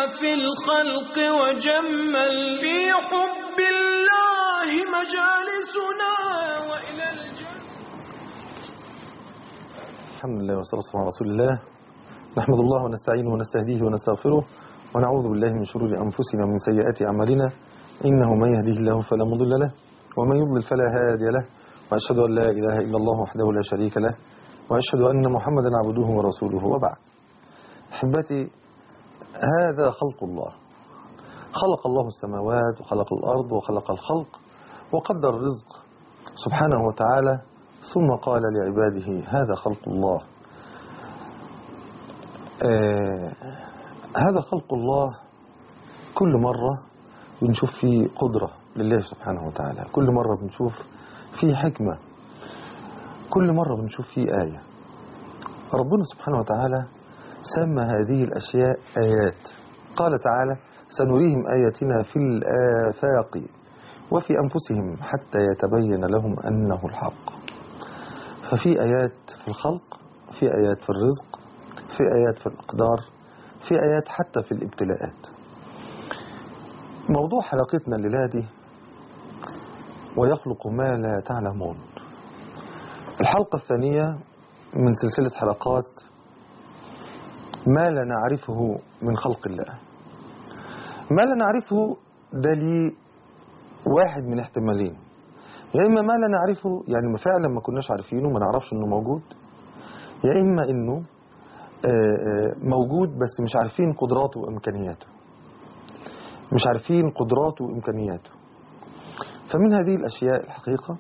في الخلق وجمل في حب الله مجالسنا وإلى الجنة الحمد لله والصلاة والسلام على رسول الله نحمد الله ونستعينه ونستهديه ونستغفره ونعوذ بالله من شرور أنفسنا ومن سيئات أعمالنا إنه من يهديه الله فلا مضل له ومن يضلل فلا هادي له وأشهد أن لا إله إلا الله وحده لا شريك له وأشهد أن محمدا عبده ورسوله وبعد أحبتي هذا خلق الله خلق الله السماوات وخلق الأرض وخلق الخلق وقدر الرزق سبحانه وتعالى ثم قال لعباده هذا خلق الله آه هذا خلق الله كل مرة بنشوف فيه قدرة لله سبحانه وتعالى كل مرة بنشوف فيه حكمة كل مرة بنشوف فيه آية ربنا سبحانه وتعالى سمى هذه الأشياء آيات قال تعالى سنريهم آياتنا في الآفاق وفي أنفسهم حتى يتبين لهم أنه الحق ففي آيات في الخلق في آيات في الرزق في آيات في الإقدار في آيات حتى في الابتلاءات موضوع حلقتنا الليلة دي ويخلق ما لا تعلمون الحلقة الثانية من سلسلة حلقات ما لا نعرفه من خلق الله ما لا نعرفه ده لي واحد من احتمالين يا إما ما لا نعرفه يعني ما فعلا ما كناش عارفينه ما نعرفش إنه موجود يا إما إنه موجود بس مش عارفين قدراته وإمكانياته مش عارفين قدراته وإمكانياته فمن هذه الأشياء الحقيقة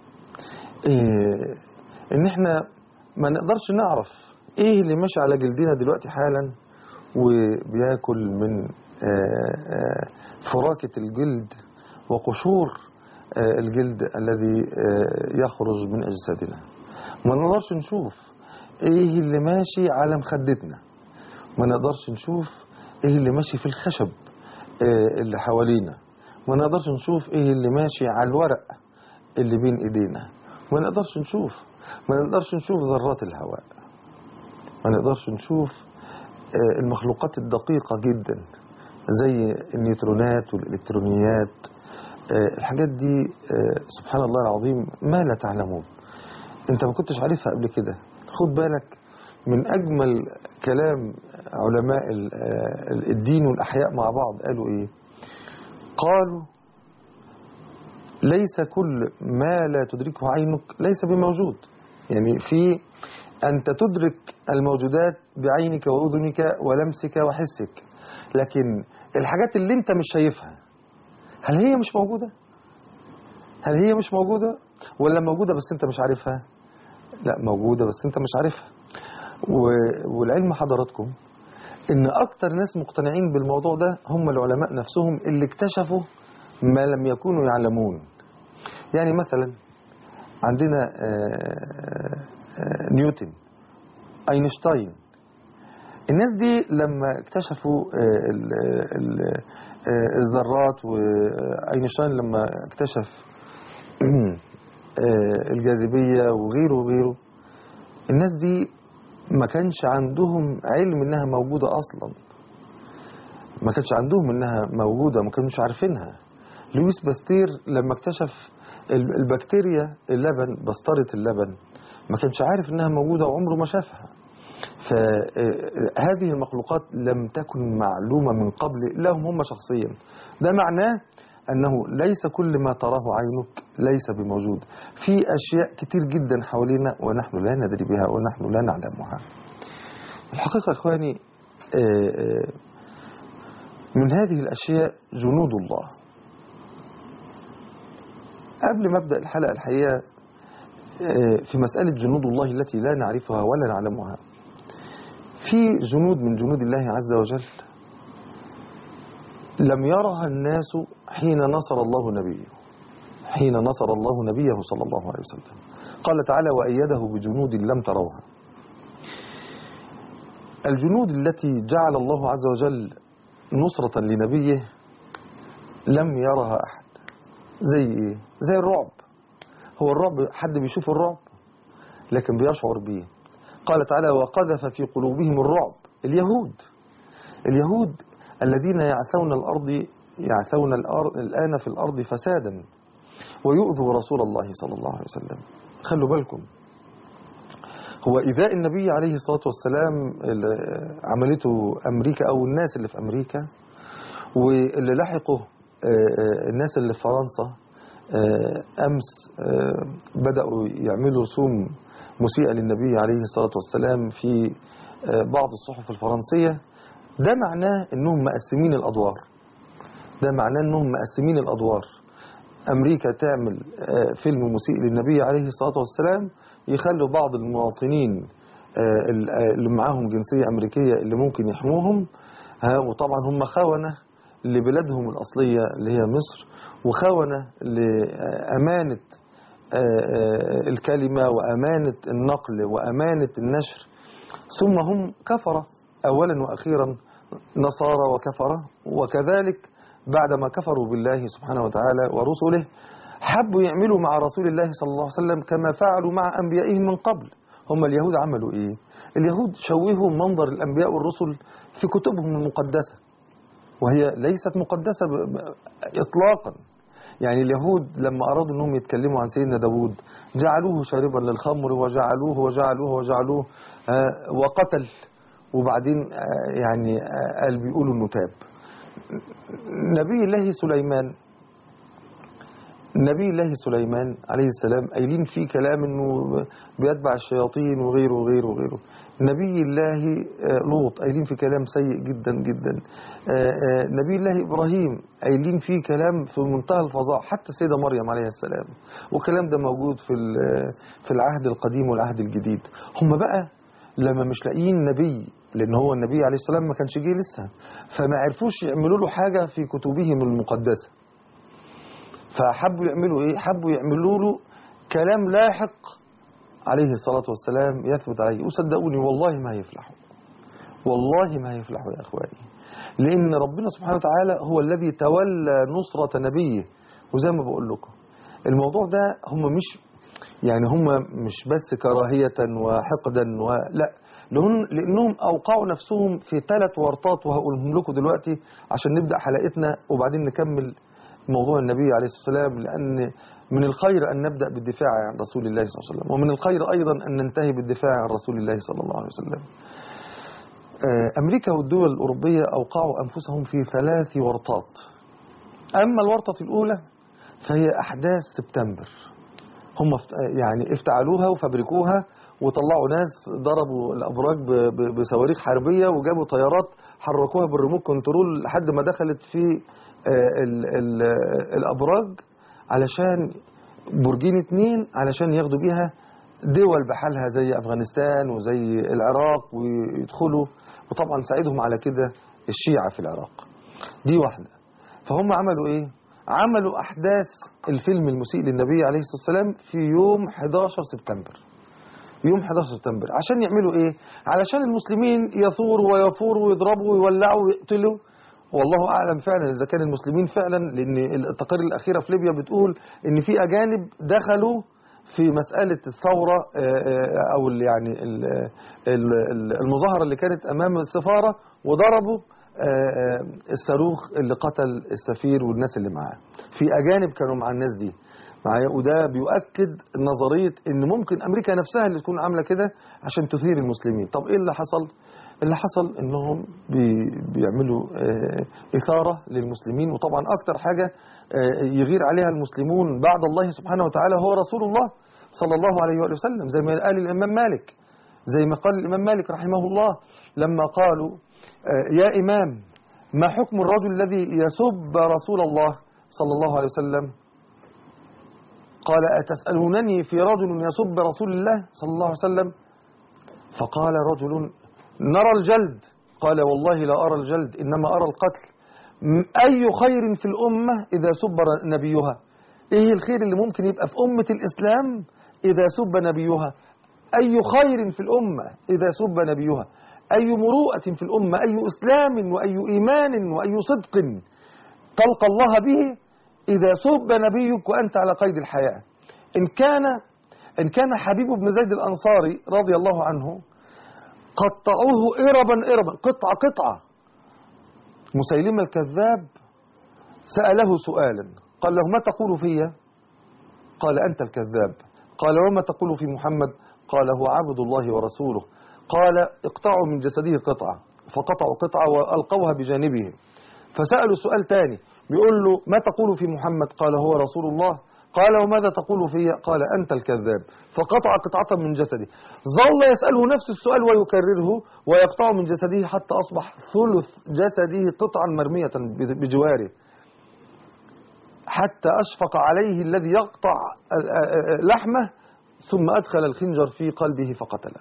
إن إحنا ما نقدرش نعرف إيه اللي ماشي على جلدنا دلوقتي حالا وبياكل من فراكة الجلد وقشور الجلد الذي يخرج من أجسادنا ما نقدرش نشوف ايه اللي ماشي على مخدتنا ما نقدرش نشوف ايه اللي ماشي في الخشب اللي حوالينا ما نقدرش نشوف ايه اللي ماشي على الورق اللي بين ايدينا ما نقدرش نشوف ما نقدرش نشوف ذرات الهواء ما نقدرش نشوف المخلوقات الدقيقة جدا زي النيوترونات والإلكترونيات الحاجات دي سبحان الله العظيم ما لا تعلمون انت ما كنتش عارفها قبل كده خد بالك من أجمل كلام علماء الدين والأحياء مع بعض قالوا إيه قالوا ليس كل ما لا تدركه عينك ليس بموجود يعني في أنت تدرك الموجودات بعينك وأذنك ولمسك وحسك لكن الحاجات اللي أنت مش شايفها هل هي مش موجودة هل هي مش موجودة ولا موجودة بس أنت مش عارفها لا موجودة بس أنت مش عارفها والعلم حضراتكم إن أكتر ناس مقتنعين بالموضوع ده هم العلماء نفسهم اللي اكتشفوا ما لم يكونوا يعلمون يعني مثلا عندنا نيوتن أينشتاين الناس دي لما اكتشفوا الذرات وأينشتاين لما اكتشف الجاذبية وغيره وغيره الناس دي ما كانش عندهم علم انها موجودة اصلا ما كانش عندهم انها موجودة ما كانوش عارفينها لويس باستير لما اكتشف البكتيريا اللبن بسطرة اللبن ما كانش عارف انها موجودة وعمره ما شافها فهذه المخلوقات لم تكن معلومة من قبل لهم هم شخصيا ده معناه أنه ليس كل ما تراه عينك ليس بموجود في أشياء كتير جدا حوالينا ونحن لا ندري بها ونحن لا نعلمها الحقيقة إخواني من هذه الأشياء جنود الله قبل ما أبدأ الحلقة الحقيقة في مسألة جنود الله التي لا نعرفها ولا نعلمها في جنود من جنود الله عز وجل لم يرها الناس حين نصر الله نبيه حين نصر الله نبيه صلى الله عليه وسلم قال تعالى وأيده بجنود لم تروها الجنود التي جعل الله عز وجل نصرة لنبيه لم يرها أحد زي إيه؟ زي الرعب هو الرعب حد بيشوف الرعب لكن بيشعر به قال تعالى وقذف في قلوبهم الرعب اليهود اليهود الذين يعثون الأرض يعثون الأرض الآن في الأرض فسادا ويؤذوا رسول الله صلى الله عليه وسلم خلوا بالكم هو إيذاء النبي عليه الصلاة والسلام اللي عملته أمريكا أو الناس اللي في أمريكا واللي لحقوا آه، آه، الناس اللي في فرنسا آه، أمس آه، بدأوا يعملوا رسوم مسيئة للنبي عليه الصلاة والسلام في آه، بعض الصحف الفرنسية ده معناه أنهم مقسمين الأدوار ده معناه أنهم مقسمين الأدوار أمريكا تعمل آه، فيلم مسيء للنبي عليه الصلاة والسلام يخلوا بعض المواطنين آه، ال- آه، اللي معاهم جنسية أمريكية اللي ممكن يحموهم ها، وطبعا هم خونة لبلادهم الأصلية اللي هي مصر وخونة لأمانة آه، آه، الكلمة وأمانة النقل وأمانة النشر ثم هم كفرة أولا وأخيرا نصارى وكفرة وكذلك بعدما كفروا بالله سبحانه وتعالى ورسله حبوا يعملوا مع رسول الله صلى الله عليه وسلم كما فعلوا مع أنبيائهم من قبل هم اليهود عملوا إيه اليهود شوهوا منظر الأنبياء والرسل في كتبهم المقدسة وهي ليست مقدسة ب- ب- إطلاقا يعني اليهود لما أرادوا أنهم يتكلموا عن سيدنا داود جعلوه شاربا للخمر وجعلوه وجعلوه وجعلوه آه، وقتل وبعدين آه، يعني آه، قال بيقولوا انه تاب نبي الله سليمان نبي الله سليمان عليه السلام قايلين فيه كلام انه بيتبع الشياطين وغيره وغيره وغيره نبي الله آه، لوط قايلين فيه كلام سيء جدا جدا آه، آه، نبي الله ابراهيم قايلين فيه كلام في منتهى الفظاع حتى السيده مريم عليه السلام والكلام ده موجود في ال- في العهد القديم والعهد الجديد هم بقى لما مش لاقيين نبي لان هو النبي عليه السلام ما كانش جه لسه فما عرفوش يعملوا له حاجه في كتبهم المقدسه فحبوا يعملوا ايه حبوا يعملوا له كلام لاحق عليه الصلاة والسلام يثبت عليه وصدقوني والله ما هيفلحوا والله ما هيفلحوا يا اخواني لان ربنا سبحانه وتعالى هو الذي تولى نصرة نبيه وزي ما بقول لكم الموضوع ده هم مش يعني هم مش بس كراهية وحقدا ولا لأن لأنهم أوقعوا نفسهم في ثلاث ورطات وهقولهم لكم دلوقتي عشان نبدأ حلقتنا وبعدين نكمل موضوع النبي عليه الصلاة والسلام لأن من الخير أن نبدأ بالدفاع عن رسول الله صلى الله عليه وسلم ومن الخير أيضا أن ننتهي بالدفاع عن رسول الله صلى الله عليه وسلم آه، أمريكا والدول الأوروبية أوقعوا أنفسهم في ثلاث ورطات أما الورطة الأولى فهي أحداث سبتمبر هم افت- يعني افتعلوها وفبركوها وطلعوا ناس ضربوا الابراج ب- ب- بصواريخ حربيه وجابوا طيارات حركوها بالريموت كنترول لحد ما دخلت في آه، ال- ال- الابراج علشان برجين اتنين علشان ياخدوا بيها دول بحالها زي افغانستان وزي العراق ويدخلوا وطبعا ساعدهم على كده الشيعة في العراق دي واحدة فهم عملوا ايه عملوا احداث الفيلم المسيء للنبي عليه الصلاة والسلام في يوم 11 سبتمبر يوم 11 سبتمبر عشان يعملوا ايه علشان المسلمين يثوروا ويفوروا ويضربوا ويولعوا ويقتلوا والله اعلم فعلا اذا كان المسلمين فعلا لان التقارير الاخيره في ليبيا بتقول ان في اجانب دخلوا في مساله الثوره آه، آه، او ال- يعني ال- ال- ال- المظاهره اللي كانت امام السفاره وضربوا آه، آه، الصاروخ اللي قتل السفير والناس اللي معاه في اجانب كانوا مع الناس دي معايا وده بيؤكد نظريه ان ممكن امريكا نفسها اللي تكون عامله كده عشان تثير المسلمين طب ايه اللي حصل اللي حصل انهم بي بيعملوا آه، اثاره للمسلمين وطبعا اكتر حاجه آه، يغير عليها المسلمون بعد الله سبحانه وتعالى هو رسول الله صلى الله عليه وآله وسلم زي ما قال الامام مالك زي ما قال الامام مالك رحمه الله لما قالوا آه، يا امام ما حكم الرجل الذي يسب رسول الله صلى الله عليه وسلم قال أتسألونني في رجل يسب رسول الله صلى الله عليه وسلم فقال رجل نرى الجلد قال والله لا أرى الجلد إنما أرى القتل م- أي خير في الأمة إذا سب نبيها إيه الخير اللي ممكن يبقى في أمة الإسلام إذا سب نبيها أي خير في الأمة إذا سب نبيها أي مروءة في الأمة أي إسلام وأي إيمان وأي صدق تلقى الله به إذا سب نبيك وأنت على قيد الحياة إن كان إن كان حبيب بن زيد الأنصاري رضي الله عنه قطعوه إربا إربا قطعة قطعة مسيلمة الكذاب سأله سؤالا قال له ما تقول فيا قال أنت الكذاب قال وما تقول في محمد قال هو عبد الله ورسوله قال اقطعوا من جسده قطعة فقطعوا قطعة وألقوها بجانبه فسألوا سؤال تاني بيقول له ما تقول في محمد قال هو رسول الله قال وماذا تقول في قال أنت الكذاب فقطع قطعة من جسده ظل يسأله نفس السؤال ويكرره ويقطع من جسده حتى أصبح ثلث جسده قطعا مرمية بجواره حتى أشفق عليه الذي يقطع لحمه ثم أدخل الخنجر في قلبه فقتله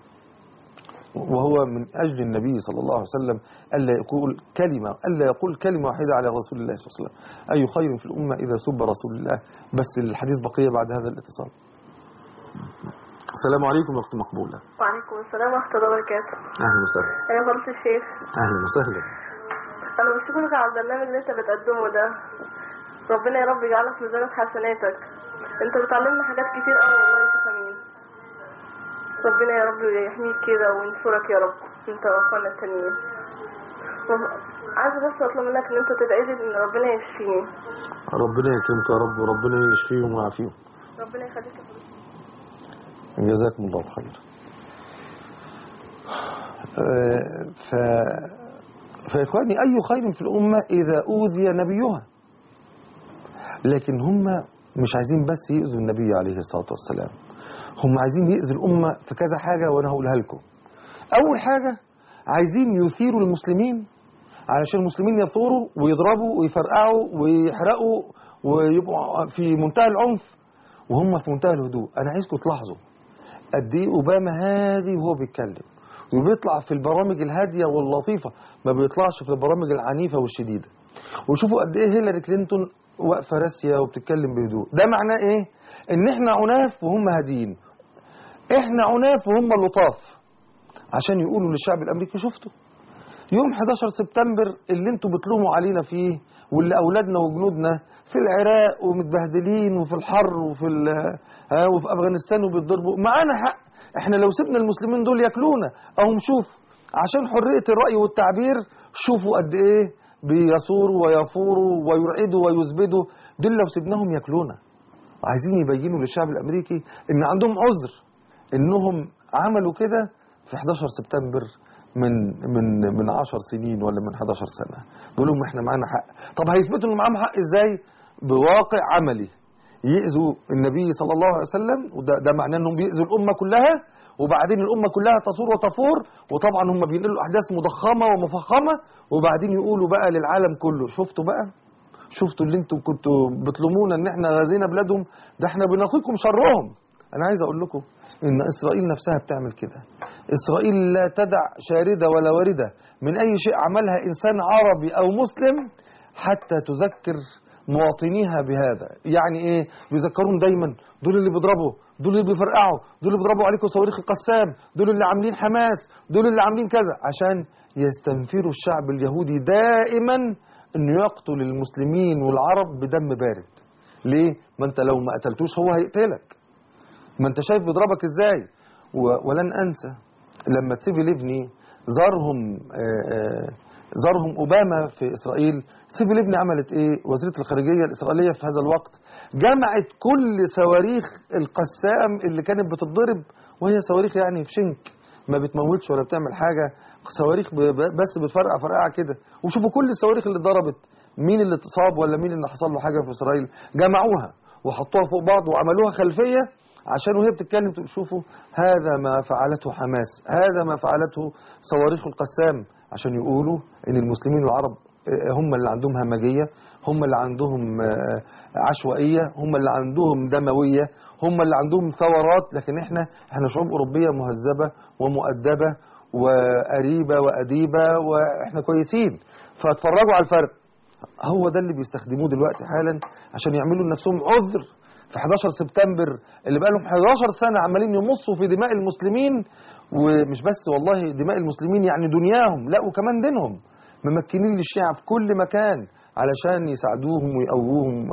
وهو من أجل النبي صلى الله عليه وسلم ألا يقول كلمة ألا يقول كلمة واحدة على رسول الله صلى الله عليه وسلم أي خير في الأمة إذا سب رسول الله بس الحديث بقية بعد هذا الاتصال السلام عليكم أخت مقبولة وعليكم السلام ورحمة الله وبركاته أهلا وسهلا أيها فضيلة الشيخ أهلا وسهلا أنا بشكرك على البرنامج اللي أنت بتقدمه ده ربنا يا رب يجعلك في ميزان حسناتك أنت بتعلمنا حاجات كتير أوي والله يا شيخ أمين ربنا يا رب يحميك كده وينصرك يا رب أنت وأخوانا التانيين و- عايزة بس أطلب منك إن أنت تدعي لي إن ربنا يشفيني ربنا يكرمك يا رب وربنا يشفيهم ويعافيهم ربنا يخليك يا فضيلة جزاكم الله خير آه، ف... فإخواني أي خير في الأمة إذا أوذي نبيها لكن هم مش عايزين بس يؤذوا النبي عليه الصلاة والسلام هم عايزين يؤذوا الأمة في كذا حاجة وأنا هقولها لكم أول حاجة عايزين يثيروا المسلمين علشان المسلمين يثوروا ويضربوا ويفرقعوا ويحرقوا ويبقوا في منتهى العنف وهم في منتهى الهدوء أنا عايزكم تلاحظوا قد ايه اوباما هادي وهو بيتكلم وبيطلع في البرامج الهاديه واللطيفه ما بيطلعش في البرامج العنيفه والشديده وشوفوا قد ايه هيلاري كلينتون واقفه راسيه وبتتكلم بهدوء ده معناه ايه ان احنا عناف وهم هاديين احنا عناف وهم لطاف عشان يقولوا للشعب الامريكي شفتوا يوم 11 سبتمبر اللي انتوا بتلوموا علينا فيه واللي اولادنا وجنودنا في العراق ومتبهدلين وفي الحر وفي ال- ها وفي افغانستان وبيتضربوا معانا حق احنا لو سيبنا المسلمين دول ياكلونا اهم شوف عشان حريه الراي والتعبير شوفوا قد ايه بيثوروا ويفوروا ويرعدوا ويزبدوا دول لو سيبناهم ياكلونا عايزين يبينوا للشعب الامريكي ان عندهم عذر انهم عملوا كده في 11 سبتمبر من من من 10 سنين ولا من 11 سنه بيقول لهم احنا معانا حق طب هيثبتوا ان معاهم حق ازاي بواقع عملي يأذوا النبي صلى الله عليه وسلم وده ده معناه انهم بيأذوا الامه كلها وبعدين الامه كلها تصور وتفور وطبعا هم بينقلوا احداث مضخمه ومفخمه وبعدين يقولوا بقى للعالم كله شفتوا بقى شفتوا اللي انتم كنتوا بتلومونا ان احنا غازينا بلادهم ده احنا بنقيكم شرهم انا عايز اقول لكم ان اسرائيل نفسها بتعمل كده اسرائيل لا تدع شارده ولا وارده من اي شيء عملها انسان عربي او مسلم حتى تذكر مواطنيها بهذا يعني ايه بيذكرون دايما دول اللي بيضربوا دول اللي بيفرقعوا دول اللي بيضربوا عليكم صواريخ القسام دول اللي عاملين حماس دول اللي عاملين كذا عشان يستنفروا الشعب اليهودي دائما انه يقتل المسلمين والعرب بدم بارد ليه ما انت لو ما قتلتوش هو هيقتلك ما انت شايف بيضربك ازاي و- ولن انسى لما تسيفي ليفني زارهم آه، آه، زارهم اوباما في اسرائيل سيفي ليفني عملت ايه وزيره الخارجيه الاسرائيليه في هذا الوقت جمعت كل صواريخ القسام اللي كانت بتتضرب وهي صواريخ يعني في شنك ما بتموتش ولا بتعمل حاجه صواريخ ب- ب- بس بتفرقع فرقعه كده وشوفوا كل الصواريخ اللي اتضربت مين اللي اتصاب ولا مين اللي حصل له حاجه في اسرائيل جمعوها وحطوها فوق بعض وعملوها خلفيه عشان وهي بتتكلم تقول شوفوا هذا ما فعلته حماس هذا ما فعلته صواريخ القسام عشان يقولوا ان المسلمين العرب آه، هم اللي عندهم همجيه هم اللي عندهم آه، عشوائيه هم اللي عندهم دمويه هم اللي عندهم ثورات لكن احنا احنا شعوب اوروبيه مهذبه ومؤدبه وقريبه واديبه واحنا كويسين فاتفرجوا على الفرق هو ده اللي بيستخدموه دلوقتي حالا عشان يعملوا لنفسهم عذر في 11 سبتمبر اللي بقى لهم 11 سنه عمالين يمصوا في دماء المسلمين ومش بس والله دماء المسلمين يعني دنياهم لا وكمان دينهم ممكنين للشيعة في كل مكان علشان يساعدوهم ويقووهم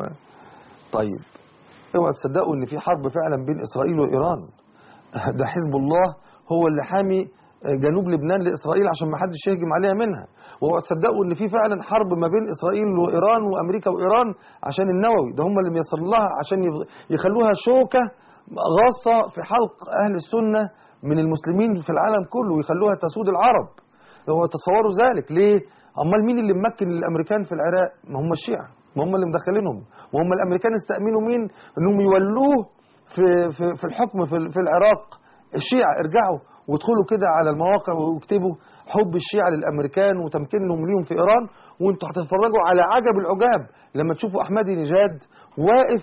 طيب اوعوا تصدقوا ان في حرب فعلا بين اسرائيل وايران ده حزب الله هو اللي حامي جنوب لبنان لاسرائيل عشان ما حدش يهجم عليها منها وهو تصدقوا ان في فعلا حرب ما بين اسرائيل وايران وامريكا وايران عشان النووي ده هم اللي ميسر لها عشان يف- يخلوها شوكه غاصه في حلق اهل السنه من المسلمين في العالم كله ويخلوها تسود العرب هو تصوروا ذلك ليه امال مين اللي ممكن الامريكان في العراق ما هم الشيعة ما هم اللي مدخلينهم وهم الامريكان استأمنوا مين انهم يولوه في في في الحكم في, ال- في العراق الشيعة ارجعوا وادخلوا كده على المواقع واكتبوا حب الشيعة للامريكان وتمكينهم ليهم في ايران وانتوا هتتفرجوا على عجب العجاب لما تشوفوا احمدي نجاد واقف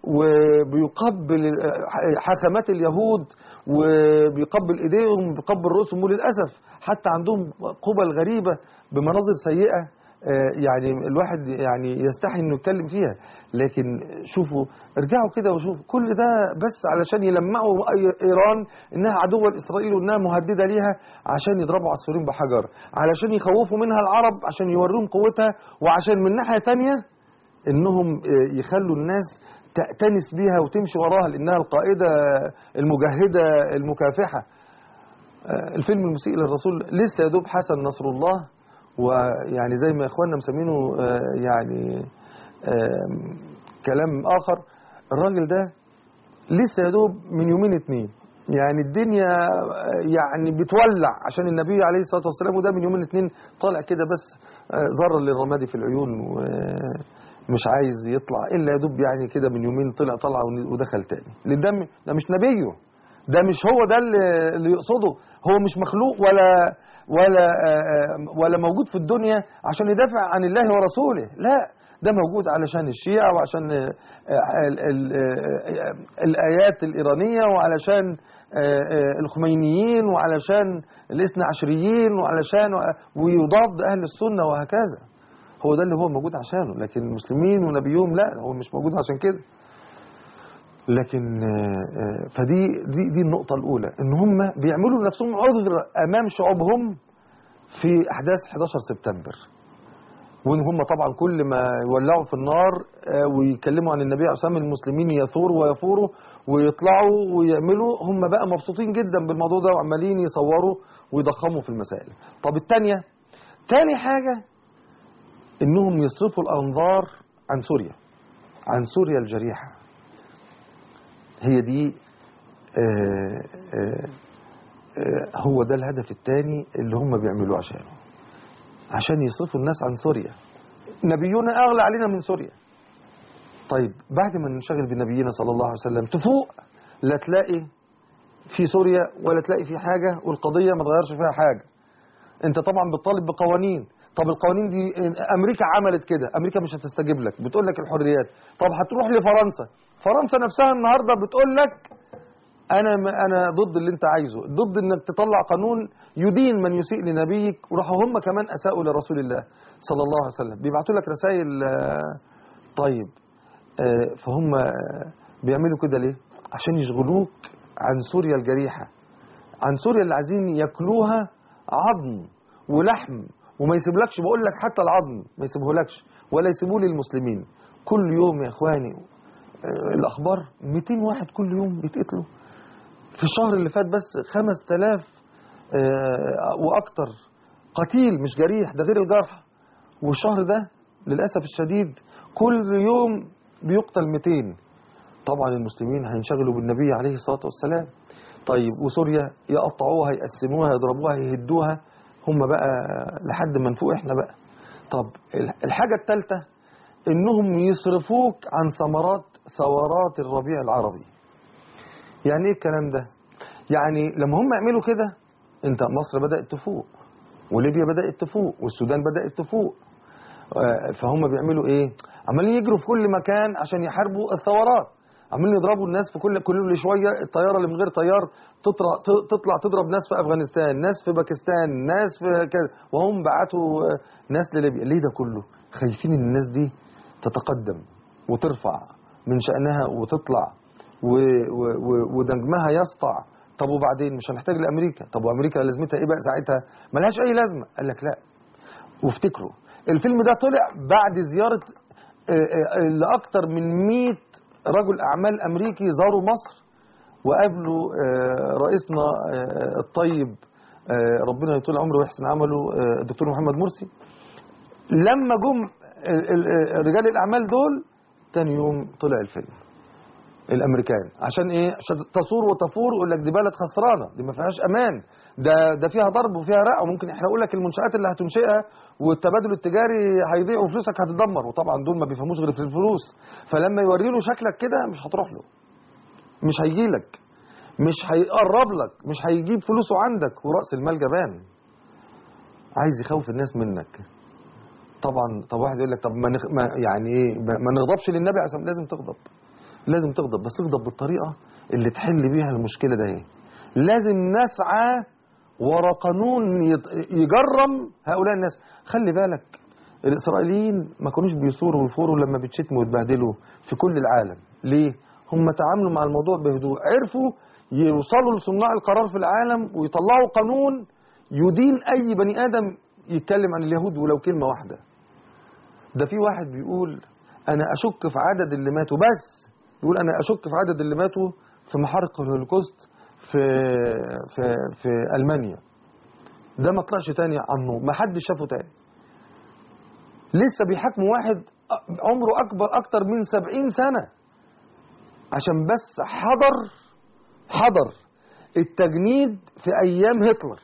وبيقبل حكمات اليهود وبيقبل ايديهم وبيقبل رؤوسهم وللاسف حتى عندهم قبل غريبه بمناظر سيئه آه، يعني الواحد يعني يستحي انه يتكلم فيها لكن شوفوا ارجعوا كده وشوفوا كل ده بس علشان يلمعوا أي- ايران انها عدوه لاسرائيل وانها مهدده ليها عشان يضربوا عصفورين بحجر علشان يخوفوا منها العرب عشان يوروهم قوتها وعشان من ناحيه تانية انهم آه، يخلوا الناس تأتنس بيها وتمشي وراها لانها القائده المجهده المكافحه آه، الفيلم المسيء للرسول لسه يا دوب حسن نصر الله ويعني زي ما اخواننا مسمينه آه، يعني آم، كلام اخر الراجل ده لسه يا دوب من يومين اتنين يعني الدنيا آه، يعني بتولع عشان النبي عليه الصلاه والسلام وده من يومين اتنين طالع كده بس آه، ذره للرمادي في العيون ومش عايز يطلع الا يا دوب يعني كده من يومين طلع طلع ودخل تاني لان ده م- ده مش نبيه ده مش هو ده اللي اللي يقصده هو مش مخلوق ولا ولا آه، آه، ولا موجود في الدنيا عشان يدافع عن الله ورسوله لا ده موجود علشان الشيعة وعشان آه، آه، ال- ال- آه، آه، الآيات الإيرانية وعلشان آه، آه، الخمينيين وعلشان الاثنى عشريين وعلشان ويضاد أهل السنة وهكذا هو ده اللي هو موجود عشانه لكن المسلمين ونبيهم لا هو مش موجود عشان كده لكن آه، آه، فدي دي دي النقطة الأولى إن هم بيعملوا لنفسهم عذر أمام شعوبهم في أحداث 11 سبتمبر وإن هم طبعا كل ما يولعوا في النار آه، ويكلموا عن النبي عليه الصلاة والسلام المسلمين يثوروا ويفوروا ويطلعوا ويعملوا هم بقى مبسوطين جدا بالموضوع ده وعمالين يصوروا ويضخموا في المسائل طب الثانية تاني حاجة إنهم يصرفوا الأنظار عن سوريا عن سوريا الجريحة هي دي آه، آه، آه، هو ده الهدف الثاني اللي هم بيعملوه عشانه عشان يصرفوا الناس عن سوريا نبينا أغلى علينا من سوريا طيب بعد ما ننشغل بنبينا صلى الله عليه وسلم تفوق لا تلاقي في سوريا ولا تلاقي في حاجة والقضية ما تغيرش فيها حاجة انت طبعا بتطالب بقوانين طب القوانين دي امريكا عملت كده امريكا مش هتستجيب لك بتقول لك الحريات طب هتروح لفرنسا فرنسا نفسها النهارده بتقول لك انا انا ضد اللي انت عايزه ضد انك تطلع قانون يدين من يسيء لنبيك وراحوا هم كمان اساءوا لرسول الله صلى الله عليه وسلم بيبعتوا لك رسائل آه، طيب آه، فهم آه، بيعملوا كده ليه عشان يشغلوك عن سوريا الجريحه عن سوريا اللي عايزين ياكلوها عظم ولحم وما يسيبولكش بقول لك حتى العظم ما يسيبهولكش ولا يسيبوه للمسلمين كل يوم يا اخواني آه، الاخبار 200 واحد كل يوم بيتقتلوا في الشهر اللي فات بس 5000 آه، واكتر قتيل مش جريح ده غير الجرح والشهر ده للاسف الشديد كل يوم بيقتل 200 طبعا المسلمين هينشغلوا بالنبي عليه الصلاه والسلام طيب وسوريا يقطعوها يقسموها يضربوها يهدوها هم بقى لحد ما نفوق احنا بقى طب الحاجه الثالثه انهم يصرفوك عن ثمرات ثورات الربيع العربي يعني ايه الكلام ده يعني لما هم يعملوا كده انت مصر بدات تفوق وليبيا بدات تفوق والسودان بدات تفوق آه، فهم بيعملوا ايه عمالين يجروا في كل مكان عشان يحاربوا الثورات عمالين يضربوا الناس في كل كل شويه الطياره اللي من غير طيار تطلع تطلع تضرب ناس في افغانستان ناس في باكستان ناس في كذا وهم بعتوا آه، ناس لليبيا ليه ده كله خايفين ان الناس دي تتقدم وترفع من شأنها وتطلع و- و- و- ودمجها يسطع طب وبعدين مش هنحتاج لامريكا طب وامريكا لازمتها ايه بقى ساعتها ملهاش اي لازمه قال لك لا وافتكروا الفيلم ده طلع بعد زياره آه، آه، لاكثر من 100 رجل اعمال امريكي زاروا مصر وقابلوا آه، رئيسنا آه، الطيب آه، ربنا يطول عمره ويحسن عمله آه، الدكتور محمد مرسي لما جم ال- ال- ال- رجال الاعمال دول تاني يوم طلع الفيلم الامريكان عشان ايه عشان تصور وتفور ويقول لك دي بلد خسرانه دي ما فيهاش امان ده ده فيها ضرب وفيها رق وممكن يحرقوا لك المنشات اللي هتنشئها والتبادل التجاري هيضيع وفلوسك هتتدمر وطبعا دول ما بيفهموش غير في الفلوس فلما يوري له شكلك كده مش هتروح له مش هيجي لك مش هيقرب لك مش هيجيب فلوسه عندك وراس المال جبان عايز يخوف الناس منك طبعا طب واحد يقول لك طب ما, نخ... ما يعني ايه ما ما نغضبش للنبي عشان لازم تغضب لازم تغضب بس اغضب بالطريقه اللي تحل بيها المشكله ده ايه لازم نسعى ورا قانون يط- يجرم هؤلاء الناس خلي بالك الاسرائيليين ما كانوش بيثوروا ويفوروا لما بيتشتموا ويتبهدلوا في كل العالم ليه هم تعاملوا مع الموضوع بهدوء عرفوا يوصلوا لصناع القرار في العالم ويطلعوا قانون يدين اي بني ادم يتكلم عن اليهود ولو كلمه واحده ده في واحد بيقول انا اشك في عدد اللي ماتوا بس يقول انا اشك في عدد اللي ماتوا في محارق الهولوكوست في في في المانيا ده ما طلعش تاني عنه ما حدش شافه تاني لسه بيحاكموا واحد عمره اكبر اكتر من سبعين سنه عشان بس حضر حضر التجنيد في ايام هتلر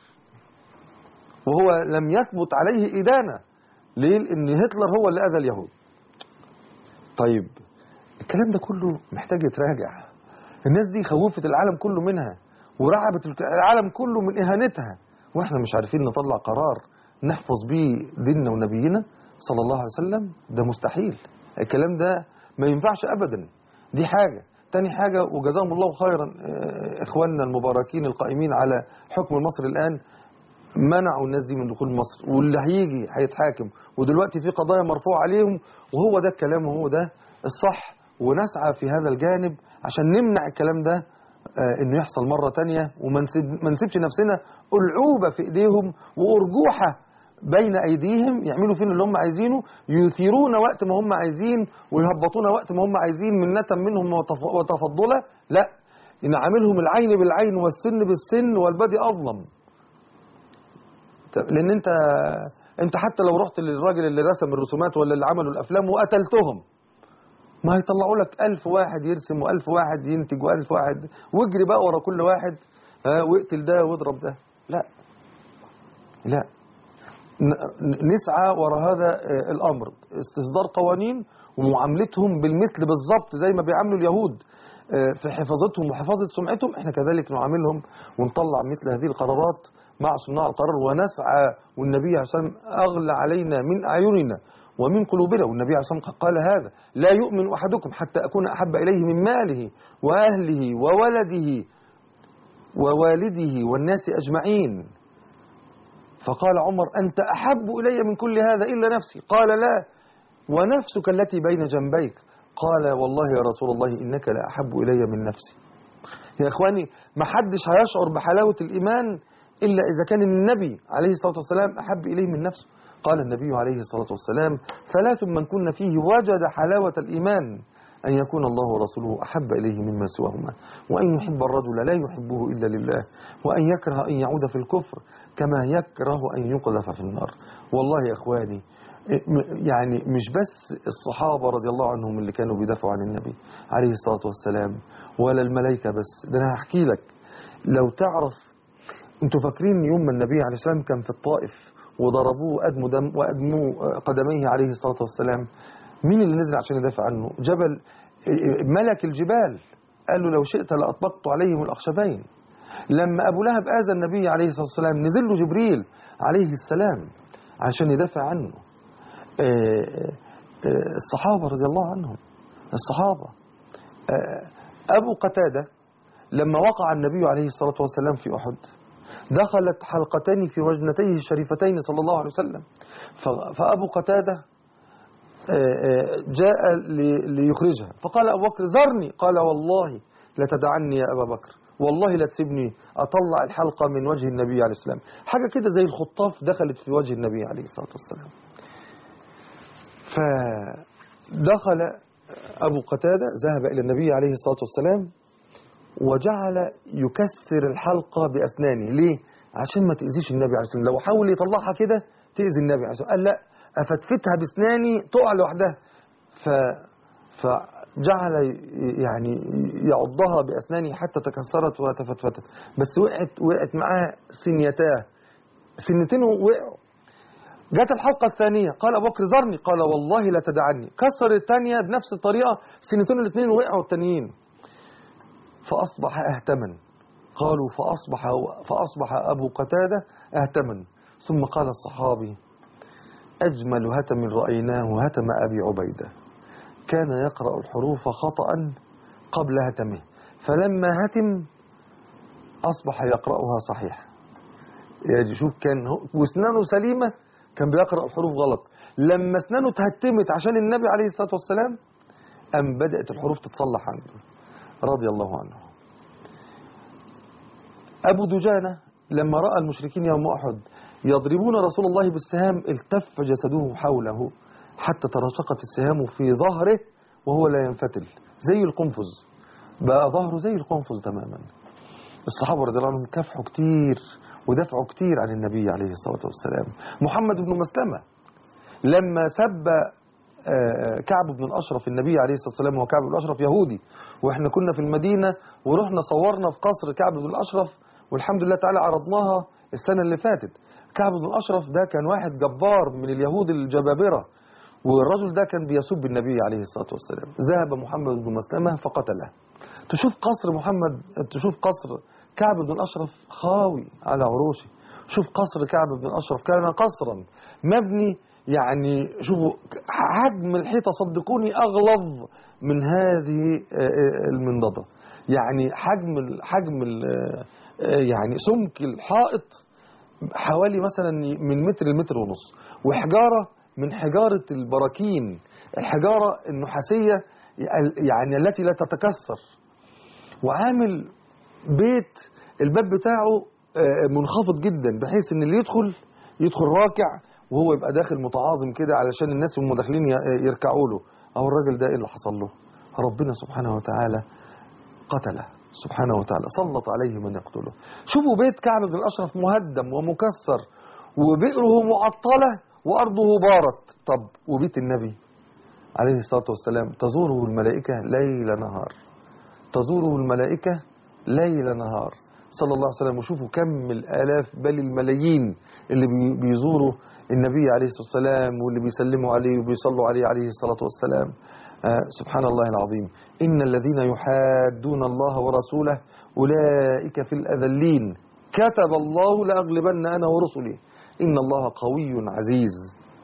وهو لم يثبت عليه ادانه ليه لان هتلر هو اللي اذى اليهود طيب الكلام ده كله محتاج يتراجع الناس دي خوفت العالم كله منها ورعبت العالم كله من اهانتها واحنا مش عارفين نطلع قرار نحفظ بيه ديننا ونبينا صلى الله عليه وسلم ده مستحيل الكلام ده ما ينفعش ابدا دي حاجه تاني حاجة وجزاهم الله خيرا آه، إخواننا المباركين القائمين على حكم مصر الآن منعوا الناس دي من دخول مصر واللي هيجي هيتحاكم ودلوقتي في قضايا مرفوعة عليهم وهو ده الكلام وهو ده الصح ونسعى في هذا الجانب عشان نمنع الكلام ده آه، انه يحصل مرة تانية وما نسيب- ما نسيبش نفسنا ألعوبة في ايديهم وأرجوحة بين ايديهم يعملوا فينا اللي هم عايزينه يثيرونا وقت ما هم عايزين ويهبطونا وقت ما هم عايزين منة منهم وتف- وتفضلا لا نعاملهم العين بالعين والسن بالسن والبدي اظلم لان انت انت حتى لو رحت للراجل اللي رسم الرسومات ولا اللي عملوا الافلام وقتلتهم ما هيطلعوا لك ألف واحد يرسم وألف واحد ينتج وألف واحد واجري بقى ورا كل واحد ها واقتل ده واضرب ده لا لا ن- نسعى وراء هذا آه، الأمر استصدار قوانين ومعاملتهم بالمثل بالظبط زي ما بيعاملوا اليهود آه، في حفاظتهم وحفاظة سمعتهم احنا كذلك نعاملهم ونطلع مثل هذه القرارات مع صناع القرار ونسعى والنبي عليه الصلاة والسلام أغلى علينا من أعيننا ومن قلوبنا والنبي عليه الصلاة والسلام قال هذا لا يؤمن أحدكم حتى أكون أحب إليه من ماله وأهله وولده ووالده والناس أجمعين فقال عمر أنت أحب إلي من كل هذا إلا نفسي قال لا ونفسك التي بين جنبيك قال والله يا رسول الله إنك لا أحب إلي من نفسي يا إخواني ما حدش هيشعر بحلاوة الإيمان إلا إذا كان النبي عليه الصلاة والسلام أحب إليه من نفسه قال النبي عليه الصلاة والسلام ثلاث من كن فيه وجد حلاوة الإيمان أن يكون الله ورسوله أحب إليه مما سواهما وأن يحب الرجل لا يحبه إلا لله وأن يكره أن يعود في الكفر كما يكره أن يقذف في النار والله يا إخواني م- يعني مش بس الصحابة رضي الله عنهم اللي كانوا بيدافعوا عن النبي عليه الصلاة والسلام ولا الملائكة بس ده أنا هحكي لك لو تعرف انتوا فاكرين يوم ما النبي عليه السلام كان في الطائف وضربوه وأدموا دم وأدموا قدميه عليه الصلاة والسلام مين اللي نزل عشان يدافع عنه جبل ملك الجبال قال له لو شئت لأطبقت عليهم الأخشبين لما أبو لهب آذى النبي عليه الصلاة والسلام نزل له جبريل عليه السلام عشان يدافع عنه آه، آه، الصحابة رضي الله عنهم الصحابة آه، أبو قتادة لما وقع النبي عليه الصلاة والسلام في أحد دخلت حلقتين في وجنتيه الشريفتين صلى الله عليه وسلم ف- فأبو قتادة آه، آه، جاء لي- ليخرجها فقال أبو بكر زرني قال والله لتدعني يا أبا بكر والله لا تسيبني أطلع الحلقة من وجه النبي عليه السلام حاجة كده زي الخطاف دخلت في وجه النبي عليه الصلاة والسلام فدخل أبو قتادة ذهب إلى النبي عليه الصلاة والسلام وجعل يكسر الحلقة بأسنانه ليه؟ عشان ما تأذيش النبي عليه الصلاة والسلام لو حاول يطلعها كده تأذي النبي عليه الصلاة والسلام قال لا أفتفتها بأسناني تقع لوحدها ف فجعل ي- يعني يعضها بأسنانه حتى تكسرت وتفتفتت بس وقعت وقعت معاه سنيتاه سنتين وقعوا جت الحلقة الثانية قال أبو بكر زرني قال والله لا تدعني كسر الثانية بنفس الطريقة سنتين الاثنين وقعوا التانيين فأصبح أهتما قالوا فأصبح, فأصبح أبو قتادة أهتما ثم قال الصحابي أجمل هتم رأيناه هتم أبي عبيدة كان يقرأ الحروف خطأ قبل هتمه فلما هتم أصبح يقرأها صحيح يعني شوف كان هو- واسنانه سليمة كان بيقرأ الحروف غلط لما اسنانه اتهتمت عشان النبي عليه الصلاة والسلام أم بدأت الحروف تتصلح عنده رضي الله عنه أبو دجانة لما رأى المشركين يوم أحد يضربون رسول الله بالسهام التف جسده حوله حتى ترشقت السهام في ظهره وهو لا ينفتل زي القنفذ بقى ظهره زي القنفذ تماما الصحابة رضي الله عنهم كافحوا كتير ودافعوا كتير عن النبي عليه الصلاة والسلام محمد بن مسلمة لما سب آه، كعب بن الأشرف النبي عليه الصلاة والسلام هو كعب بن الأشرف يهودي وإحنا كنا في المدينة ورحنا صورنا في قصر كعب بن الأشرف والحمد لله تعالى عرضناها السنة اللي فاتت كعب بن الأشرف ده كان واحد جبار من اليهود الجبابرة والرجل ده كان بيسب النبي عليه الصلاة والسلام ذهب محمد بن مسلمة فقتله تشوف قصر محمد تشوف قصر كعب بن الأشرف خاوي على عروشه شوف قصر كعب بن الأشرف كان قصرا مبني يعني شوفوا حجم الحيطة صدقوني أغلظ من هذه آه، آه، المنضدة يعني حجم ال- حجم ال- آه، يعني سمك الحائط حوالي مثلا من متر لمتر ونص وحجارة من حجارة البراكين الحجارة النحاسية يعني التي لا تتكسر وعامل بيت الباب بتاعه آه، منخفض جدا بحيث ان اللي يدخل يدخل راكع وهو يبقى داخل متعاظم كده علشان الناس وهم داخلين ي- يركعوا له او الراجل ده ايه اللي حصل له ربنا سبحانه وتعالى قتله سبحانه وتعالى سلط عليه من يقتله شوفوا بيت كعب بن الاشرف مهدم ومكسر وبئره معطله وارضه بارت طب وبيت النبي عليه الصلاه والسلام تزوره الملائكه ليل نهار تزوره الملائكة ليل نهار صلى الله عليه وسلم وشوفوا كم الآلاف بل الملايين اللي بي- بيزوروا النبي عليه الصلاة والسلام واللي بيسلموا عليه وبيصلوا عليه عليه الصلاة والسلام آه سبحان الله العظيم إن الذين يحادون الله ورسوله أولئك في الأذلين كتب الله لأغلبن أنا ورسلي إن الله قوي عزيز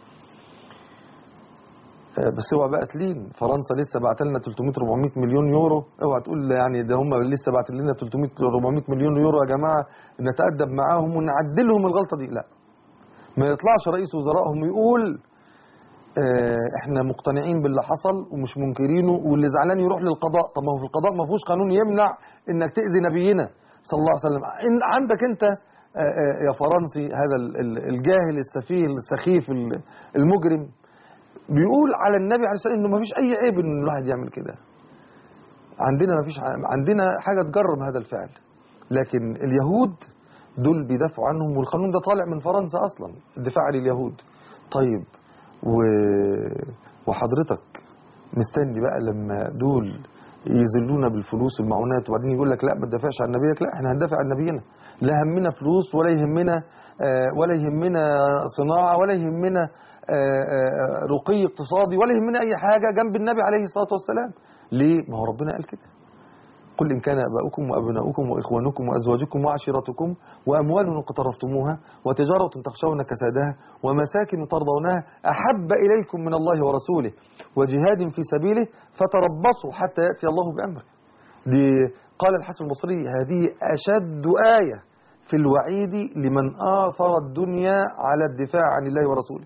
آه، بس اوعى بقى تلين فرنسا لسه بعت لنا 300 400 مليون يورو اوعى تقول يعني ده هم لسه بعت لنا 300 400 مليون يورو يا جماعه نتادب معاهم ونعدلهم الغلطه دي لا ما يطلعش رئيس وزرائهم يقول آه، احنا مقتنعين باللي حصل ومش منكرينه واللي زعلان يروح للقضاء طب ما هو في القضاء ما فيهوش قانون يمنع انك تاذي نبينا صلى الله عليه وسلم إن عندك انت آه، آه، يا فرنسي هذا ال- ال- الجاهل السفيه السخيف ال- المجرم بيقول على النبي عليه الصلاه والسلام انه ما فيش اي عيب ان الواحد يعمل كده عندنا ما فيش ع- عندنا حاجه تجرم هذا الفعل لكن اليهود دول بيدافعوا عنهم والقانون ده طالع من فرنسا اصلا الدفاع عن اليهود طيب و... وحضرتك مستني بقى لما دول يذلونا بالفلوس المعونات وبعدين يقول لك لا ما تدافعش عن نبيك لا احنا هندافع عن نبينا لا همنا فلوس ولا يهمنا آه، ولا يهمنا صناعه ولا يهمنا آه، آه، رقي اقتصادي ولا يهمنا اي حاجه جنب النبي عليه الصلاه والسلام ليه ما هو ربنا قال كده قل إن كان أباؤكم وأبناؤكم وإخوانكم وأزواجكم وعشيرتكم وأموال اقترفتموها وتجارة تخشون كسادها ومساكن ترضونها أحب إليكم من الله ورسوله وجهاد في سبيله فتربصوا حتى يأتي الله بأمره دي قال الحسن البصري هذه أشد آية في الوعيد لمن آثر الدنيا على الدفاع عن الله ورسوله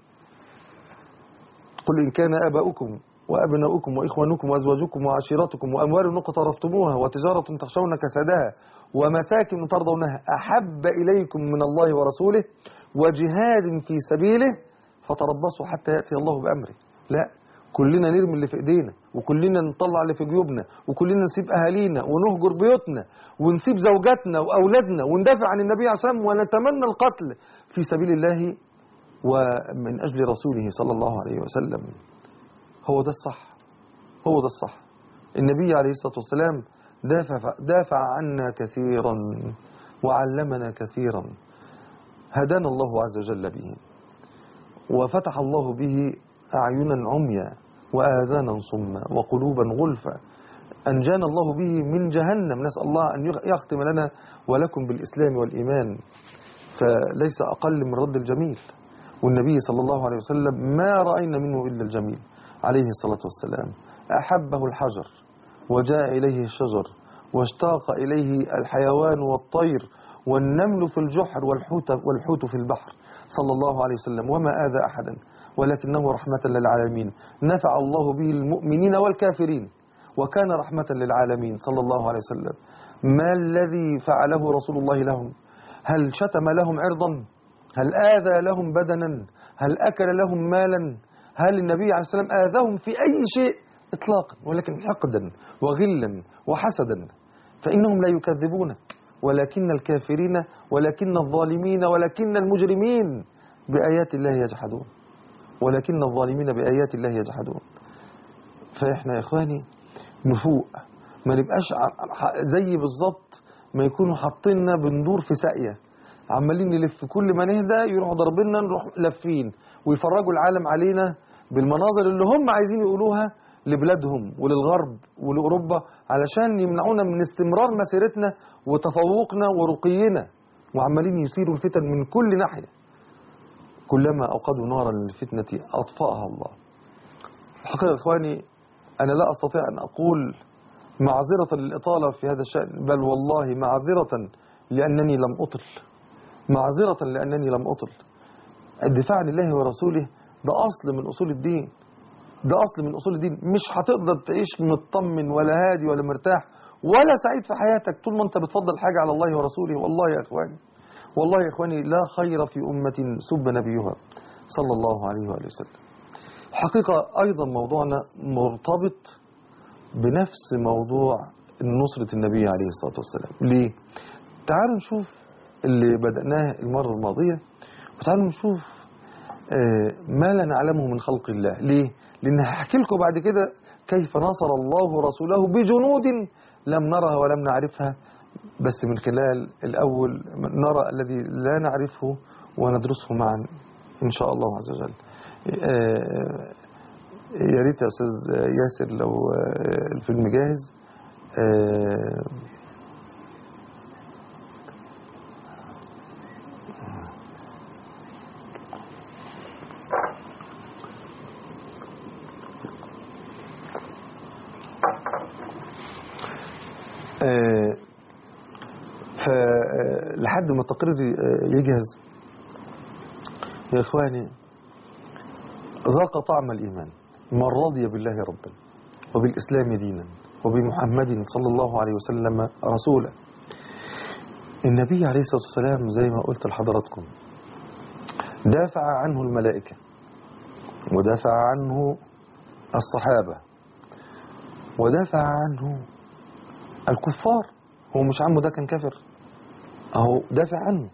قل إن كان آباؤكم وأبناؤكم وإخوانكم وأزواجكم وعشيرتكم وأموال اقترفتموها وتجارة تخشون كسادها ومساكن ترضونها أحب إليكم من الله ورسوله وجهاد في سبيله فتربصوا حتى يأتي الله بأمره لا كلنا نرمي اللي في ايدينا وكلنا نطلع اللي في جيوبنا وكلنا نسيب اهالينا ونهجر بيوتنا ونسيب زوجاتنا واولادنا وندافع عن النبي عليه الصلاه والسلام ونتمنى القتل في سبيل الله ومن اجل رسوله صلى الله عليه وسلم هو ده الصح هو ده الصح النبي عليه الصلاه والسلام دافع دافع عنا كثيرا وعلمنا كثيرا هدانا الله عز وجل به وفتح الله به أعينا عميا وآذانا صما وقلوبا غلفا أنجانا الله به من جهنم نسأل الله أن يختم لنا ولكم بالإسلام والإيمان فليس أقل من رد الجميل والنبي صلى الله عليه وسلم ما رأينا منه إلا الجميل عليه الصلاة والسلام أحبه الحجر وجاء إليه الشجر واشتاق إليه الحيوان والطير والنمل في الجحر والحوت, والحوت في البحر صلى الله عليه وسلم وما آذى أحدا ولكنه رحمة للعالمين نفع الله به المؤمنين والكافرين وكان رحمة للعالمين صلى الله عليه وسلم ما الذي فعله رسول الله لهم هل شتم لهم عرضا هل آذى لهم بدنا هل أكل لهم مالا هل النبي عليه السلام آذاهم في أي شيء إطلاقا ولكن حقدا وغلا وحسدا فإنهم لا يكذبونك ولكن الكافرين ولكن الظالمين ولكن المجرمين بآيات الله يجحدون ولكن الظالمين بآيات الله يجحدون فإحنا يا إخواني نفوق ما نبقاش زي بالظبط ما يكونوا حاطيننا بندور في ساقية عمالين نلف كل ما نهدى يروحوا ضربنا نروح لافين ويفرجوا العالم علينا بالمناظر اللي هم عايزين يقولوها لبلادهم وللغرب ولأوروبا علشان يمنعونا من استمرار مسيرتنا وتفوقنا ورقينا وعمالين يثيروا الفتن من كل ناحية كلما أوقدوا نارا للفتنة أطفأها الله الحقيقة يا إخواني أنا لا أستطيع أن أقول معذرة للإطالة في هذا الشأن بل والله معذرة لأنني لم أطل معذرة لأنني لم أطل الدفاع عن الله ورسوله ده أصل من أصول الدين ده أصل من أصول الدين مش هتقدر تعيش مطمن ولا هادي ولا مرتاح ولا سعيد في حياتك طول ما أنت بتفضل حاجة على الله ورسوله والله يا إخواني والله يا إخواني لا خير في أمة سب نبيها صلى الله عليه وآله وسلم الحقيقة أيضا موضوعنا مرتبط بنفس موضوع نصرة النبي عليه الصلاة والسلام ليه؟ تعالوا نشوف اللي بدأناه المرة الماضية وتعالوا نشوف ما لا نعلمه من خلق الله ليه؟ لأن هحكي لكم بعد كده كيف نصر الله رسوله بجنود لم نرها ولم نعرفها بس من خلال الأول نرى الذي لا نعرفه وندرسه معا إن شاء الله عز وجل يا ريت يا أستاذ ياسر لو الفيلم جاهز فلحد ما التقرير يجهز يا إخواني ذاق طعم الإيمان من رضي بالله ربا وبالإسلام دينا وبمحمد صلى الله عليه وسلم رسولا النبي عليه الصلاة والسلام زي ما قلت لحضراتكم دافع عنه الملائكة ودافع عنه الصحابة ودافع عنه الكفار هو مش عمه ده كان كافر اهو دافع عنه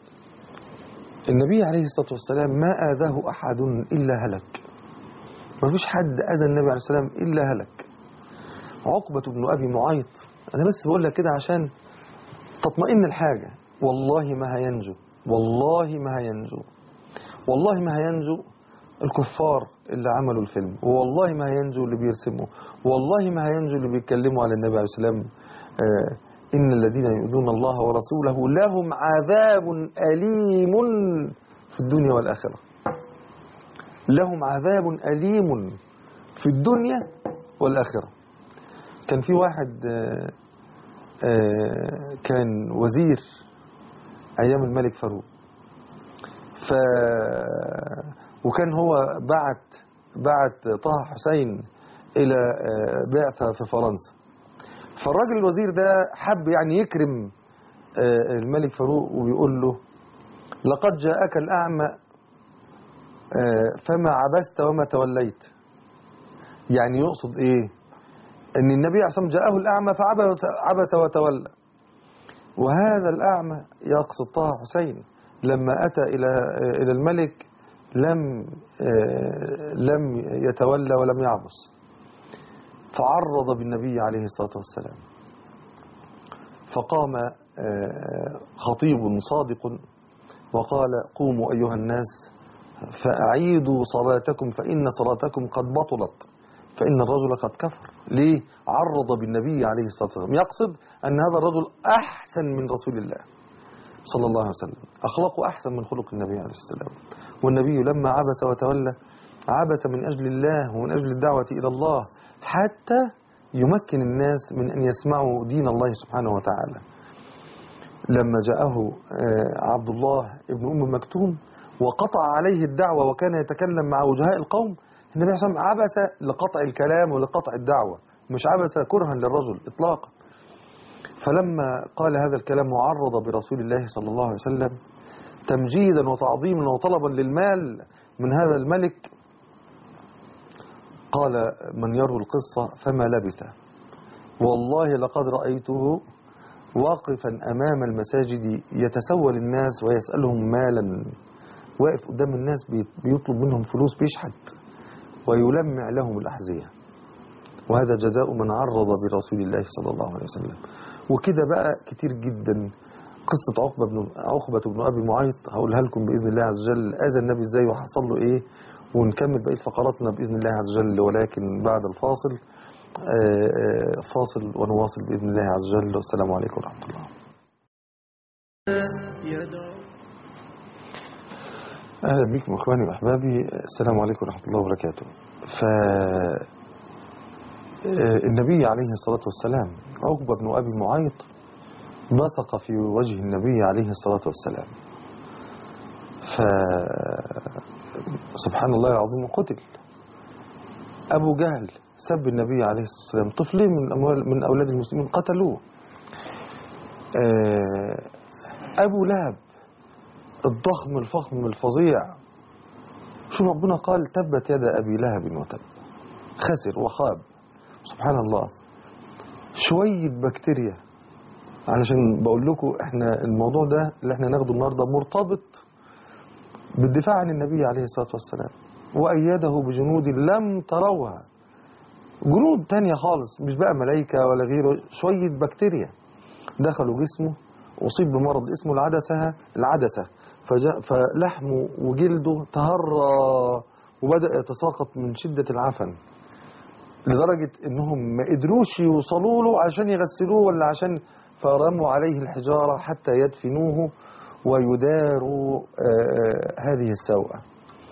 النبي عليه الصلاة والسلام ما آذاه أحد إلا هلك ما فيش حد أذى النبي عليه الصلاة والسلام إلا هلك عقبة بن أبي معيط أنا بس بقول لك كده عشان تطمئن الحاجة والله ما هينجو والله ما هينجو والله ما هينجو الكفار اللي عملوا الفيلم والله ما هينجو اللي بيرسموا والله ما هينجو اللي بيتكلموا على النبي عليه السلام آه إن الذين يؤذون الله ورسوله لهم عذاب أليم في الدنيا والآخرة لهم عذاب أليم في الدنيا والآخرة كان في واحد آه آه كان وزير أيام الملك فاروق ف وكان هو بعت بعت طه حسين إلى بعثة في فرنسا فالراجل الوزير ده حب يعني يكرم الملك فاروق ويقول له لقد جاءك الأعمى فما عبست وما توليت يعني يقصد ايه ان النبي عليه الصلاه والسلام جاءه الاعمى فعبس عبس وتولى وهذا الاعمى يقصد طه حسين لما اتى الى الى الملك لم آه، لم يتولى ولم يعبس فعرض بالنبي عليه الصلاه والسلام فقام آه، خطيب صادق وقال قوموا ايها الناس فأعيدوا صلاتكم فإن صلاتكم قد بطلت فإن الرجل قد كفر ليه؟ عرض بالنبي عليه الصلاة والسلام يقصد أن هذا الرجل أحسن من رسول الله صلى الله عليه وسلم أخلاقه أحسن من خلق النبي عليه الصلاة والسلام والنبي لما عبس وتولى عبس من أجل الله ومن أجل الدعوة إلى الله حتى يمكن الناس من أن يسمعوا دين الله سبحانه وتعالى لما جاءه آه، عبد الله ابن أم مكتوم وقطع عليه الدعوة وكان يتكلم مع وجهاء القوم النبي صلى الله عليه وسلم عبس لقطع الكلام ولقطع الدعوة مش عبس كرها للرجل إطلاقا فلما قال هذا الكلام وعرض برسول الله صلى الله عليه وسلم تمجيدا وتعظيما وطلبا للمال من هذا الملك قال من يروي القصة فما لبث والله لقد رأيته واقفا أمام المساجد يتسول الناس ويسألهم مالا واقف قدام الناس بي- بيطلب منهم فلوس بيشحت ويلمع لهم الأحذية وهذا جزاء من عرض برسول الله صلى الله عليه وسلم وكده بقى كتير جدا قصة عقبة بن عقبة بن أبي معيط هقولها لكم بإذن الله عز وجل أذى النبي إزاي وحصل له إيه ونكمل بقية فقراتنا بإذن الله عز وجل ولكن بعد الفاصل آه، آه، فاصل ونواصل بإذن الله عز وجل والسلام عليكم ورحمة الله أهلا بكم إخواني وأحبابي السلام عليكم ورحمة الله وبركاته ف آه، النبي عليه الصلاة والسلام عقبة بن أبي معيط بصق في وجه النبي عليه الصلاة والسلام ف سبحان الله العظيم قتل أبو جهل سب النبي عليه الصلاة والسلام طفلين من أموال من أولاد المسلمين قتلوه آه، أبو لهب الضخم الفخم الفظيع شوف ربنا قال تبت يد أبي لهب وتب خسر وخاب سبحان الله شوية بكتيريا علشان بقول لكم احنا الموضوع ده اللي احنا ناخده النهارده مرتبط بالدفاع عن النبي عليه الصلاة والسلام وأيده بجنود لم تروها جنود تانية خالص مش بقى ملايكة ولا غيره شوية بكتيريا دخلوا جسمه أصيب بمرض اسمه العدسة العدسة فجاء فلحمه وجلده تهرى وبدأ يتساقط من شدة العفن لدرجة انهم ما قدروش يوصلوا له عشان يغسلوه ولا عشان فرموا عليه الحجارة حتى يدفنوه ويداروا آه، هذه السوءة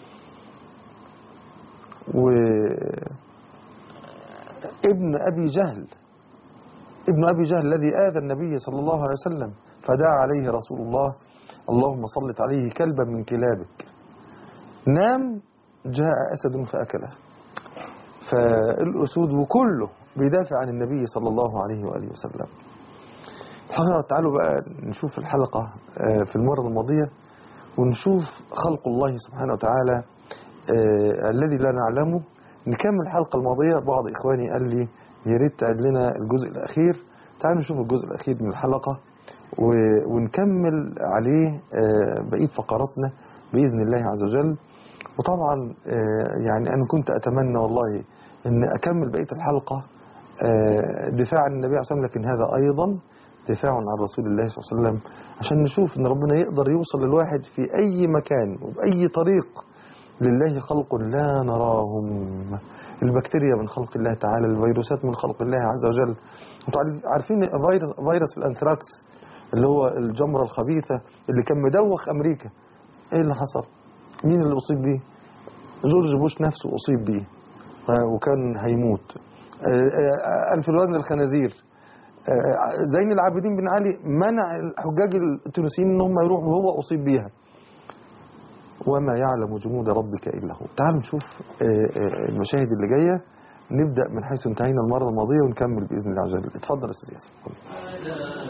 وابن أبي جهل ابن أبي جهل الذي آذى النبي صلى الله عليه وسلم فدعا عليه رسول الله اللهم صلت عليه كلبا من كلابك نام جاء أسد فأكله فالأسود وكله بيدافع عن النبي صلى الله عليه وآله وسلم الحقيقة تعالوا بقى نشوف الحلقة آه، في المرة الماضية ونشوف خلق الله سبحانه وتعالى آه، الذي لا نعلمه نكمل الحلقة الماضية بعض إخواني قال لي يا ريت تعد لنا الجزء الأخير تعالوا نشوف الجزء الأخير من الحلقة و- ونكمل عليه آه، بقية فقراتنا بإذن الله عز وجل وطبعا آه، يعني أنا كنت أتمنى والله أن أكمل بقية الحلقة آه، دفاع عن النبي عليه الصلاة والسلام لكن هذا أيضا دفاع عن رسول الله صلى الله عليه وسلم عشان نشوف أن ربنا يقدر يوصل للواحد في أي مكان وبأي طريق لله خلق لا نراهم البكتيريا من خلق الله تعالى الفيروسات من خلق الله عز وجل انتوا عارف- عارفين فيروس فيروس الانثراكس اللي هو الجمرة الخبيثة اللي كان مدوخ أمريكا ايه اللي حصل مين اللي أصيب بيه جورج بوش نفسه أصيب بيه آه، وكان هيموت آه، آه، انفلونزا الخنازير آه، زين العابدين بن علي منع الحجاج التونسيين ان هم يروحوا وهو اصيب بيها وما يعلم جنود ربك الا هو تعالوا نشوف آه، آه، المشاهد اللي جايه نبدا من حيث انتهينا المره الماضيه ونكمل باذن الله عز وجل اتفضل يا استاذ ياسر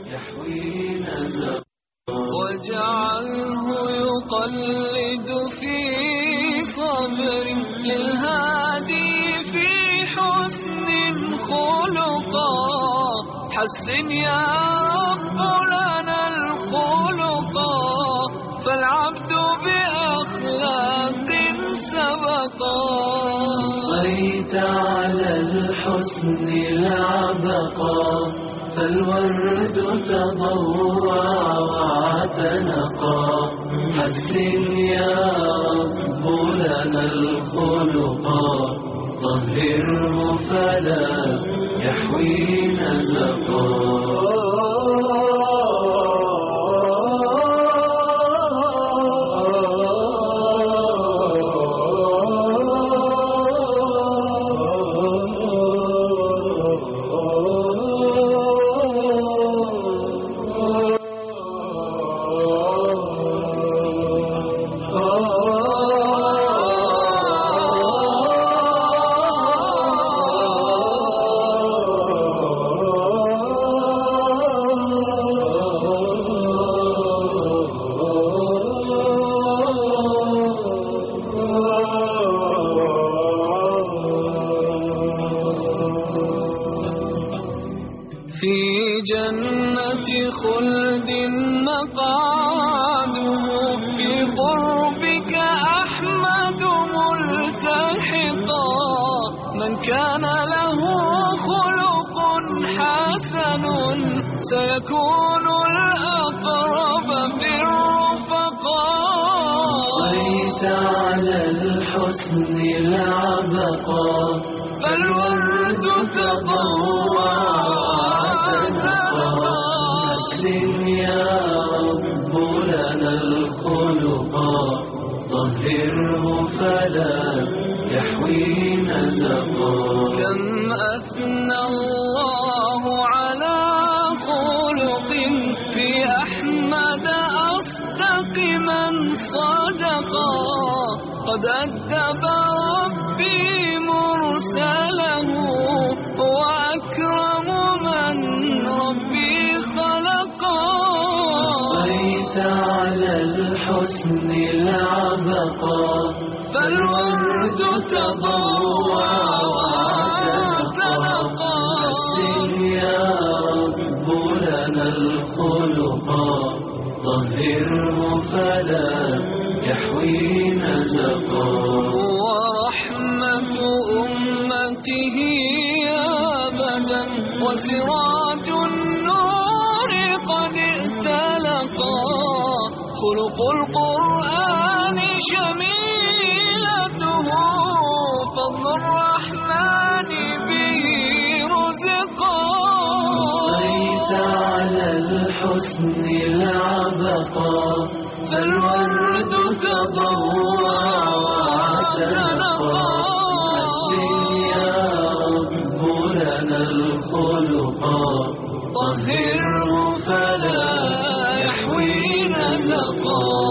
واجعله يقلد في صبر للهادي في حسن يا رب لنا الخلقا فالعبد بأخلاق سبقا بقيت على الحسن العبقا فالورد تضوع واعتنقا حسن يا رب لنا الخلقا طهره فلا يحوي في جنة خلد مقعده بقربك أحمد ملتحقا من كان له خلق حسن سيكون الأقرب في الرفقاء بقيت على الحسن العبقا فالورد تضوع واعتنقا حسن يا رب لنا الخلقا طهره فلا يحوي نزقا كم أثنى الله على خلق في أحمد أصدق من صدقا قد أدب ربي مرسله وأكرم من ربي خلقا بقيت على الحسن العبقا فالورد تضوع واعتنقا حسن يا رب لنا الخلقا طهره فلا يحوي نزقا ورحمة أمته أبدا وسراج النور قد ائتلقا خلق القرآن شميلته فضل الرحمن به رزقا بقيت على الحسن العبقا فالورد تضوع واعتنقا حسن يا رب لنا الخلقا طهره فلا يحوي نزقا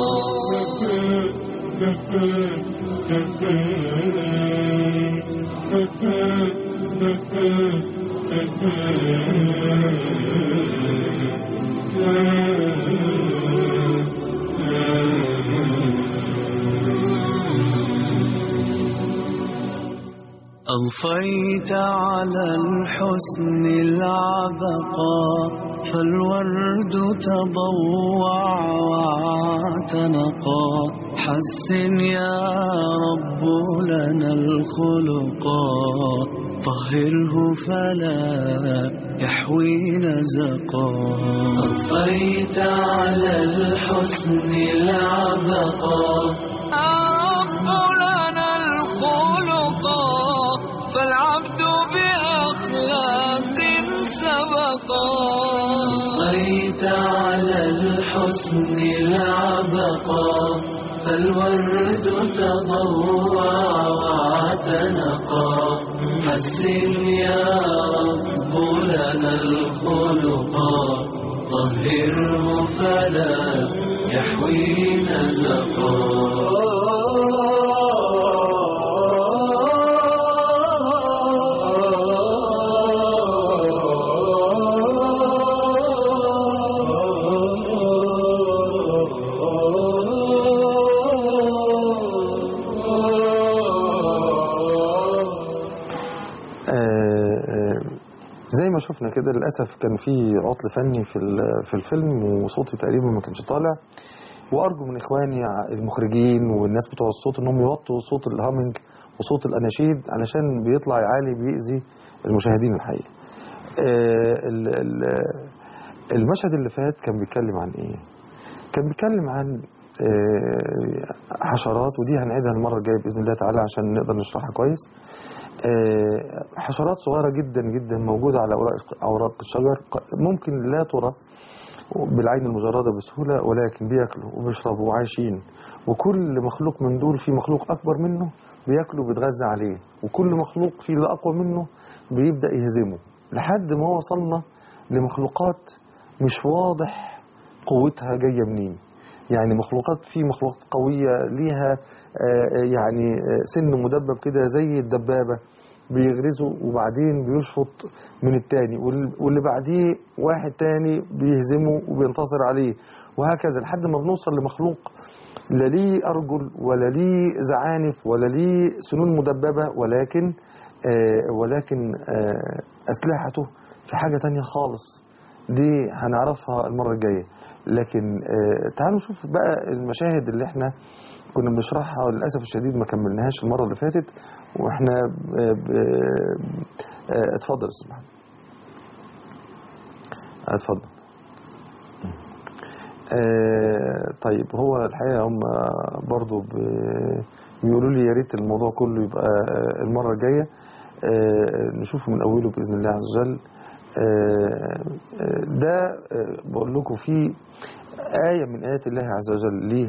أضفيت على الحسن العبقا فالورد تضوع واعتنقا حسن يا رب لنا الخلقا طهره فلا يحوي نزقا أضفيت على الحسن العبقا رب لنا الخلقا فالعبد بأخلاق سبقا بقيت على الحسن العبقا فالورد تضوع واعتنقا حسن يا رب لنا الخلقا طهره فلا يحوي آه، آه، زي ما شفنا كده للاسف كان في عطل فني في ال- في الفيلم وصوتي تقريبا ما كانش طالع وارجو من اخواني ع- المخرجين والناس بتوع الصوت انهم يوطوا صوت الهامنج وصوت الاناشيد علشان بيطلع عالي بيأذي المشاهدين الحقيقه. آه، ال- ال- المشهد اللي فات كان بيتكلم عن ايه؟ كان بيتكلم عن آه، حشرات ودي هنعيدها المره الجايه باذن الله تعالى عشان نقدر نشرحها كويس. آه، حشرات صغيره جدا جدا موجوده على اوراق اوراق الشجر ق- ممكن لا ترى بالعين المجرده بسهوله ولكن بياكلوا وبيشربوا وعايشين وكل مخلوق من دول في مخلوق اكبر منه بياكله وبيتغذى عليه وكل مخلوق في اللي اقوى منه بيبدا يهزمه لحد ما وصلنا لمخلوقات مش واضح قوتها جايه منين يعني مخلوقات في مخلوقات قويه ليها آه، يعني آه، سن مدبب كده زي الدبابه بيغرزه وبعدين بيشفط من التاني وال- واللي بعديه واحد تاني بيهزمه وبينتصر عليه وهكذا لحد ما بنوصل لمخلوق لا ليه أرجل ولا ليه زعانف ولا ليه سنون مدببة ولكن آه ولكن آه أسلحته في حاجة تانية خالص دي هنعرفها المرة الجاية لكن آه تعالوا نشوف بقى المشاهد اللي احنا كنا بنشرحها وللأسف الشديد ما كملناهاش المرة اللي فاتت واحنا ب- ب- آه، اتفضل يا سبحان اتفضل آه، طيب هو الحقيقة هم برضو ب- بيقولوا لي يا ريت الموضوع كله يبقى آه، المرة الجاية آه، نشوفه من أوله بإذن الله عز وجل آه، آه، ده آه، بقول لكم في آية من آيات الله عز وجل ليه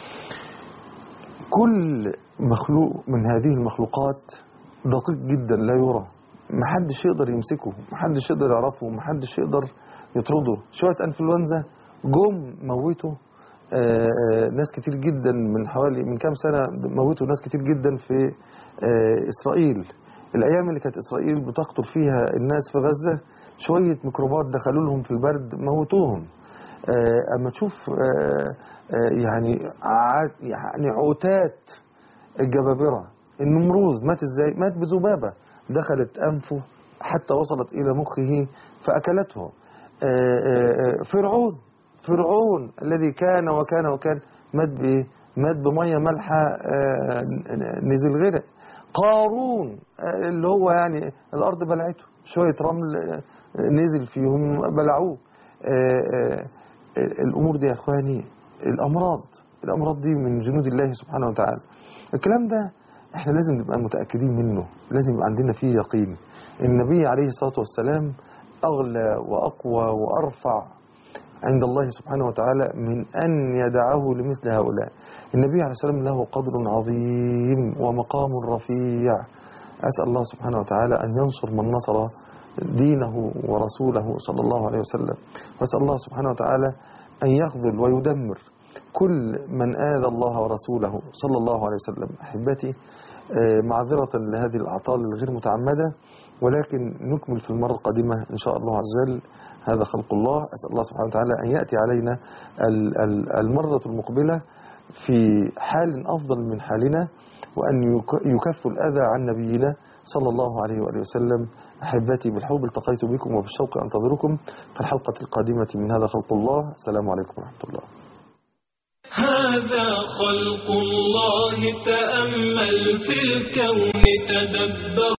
كل مخلوق من هذه المخلوقات دقيق جدا لا يرى محدش يقدر يمسكه محدش يقدر يعرفه محدش يقدر يطرده شوية انفلونزا جم موتوا آه، آه، ناس كتير جدا من حوالي من كام سنة موتوا ناس كتير جدا في آه، إسرائيل الأيام اللي كانت إسرائيل بتقتل فيها الناس في غزة شوية ميكروبات دخلوا لهم في البرد موتوهم آه، أما تشوف آه، آه، يعني ع- يعني عتات الجبابرة النمروز مات ازاي مات بذبابة دخلت أنفه حتى وصلت إلى مخه فأكلته آه، آه، آه، فرعون فرعون الذي كان وكان وكان مات بإيه مات بمية مالحة آه، نزل غرق قارون آه، اللي هو يعني الأرض بلعته شوية رمل آه، نزل فيهم بلعوه آه، آه، الأمور دي يا إخواني الأمراض الأمراض دي من جنود الله سبحانه وتعالى الكلام ده احنا لازم نبقى متأكدين منه لازم يبقى عندنا فيه يقين النبي عليه الصلاة والسلام أغلى وأقوى وأرفع عند الله سبحانه وتعالى من أن يدعه لمثل هؤلاء النبي عليه الصلاة والسلام له قدر عظيم ومقام رفيع أسأل الله سبحانه وتعالى أن ينصر من نصر دينه ورسوله صلى الله عليه وسلم وأسأل الله سبحانه وتعالى أن يخذل ويدمر كل من آذى الله ورسوله صلى الله عليه وسلم أحبتي آه، معذرة لهذه الأعطال الغير متعمدة ولكن نكمل في المرة القادمة إن شاء الله عز وجل هذا خلق الله أسأل الله سبحانه وتعالى أن يأتي علينا ال- ال- المرة المقبلة في حال أفضل من حالنا وأن يك- يكف الأذى عن نبينا صلى الله عليه وآله وسلم أحبتي بالحب التقيت بكم وبالشوق أنتظركم في الحلقة القادمة من هذا خلق الله السلام عليكم ورحمة الله هذا خلق الله تأمل في الكون تدبر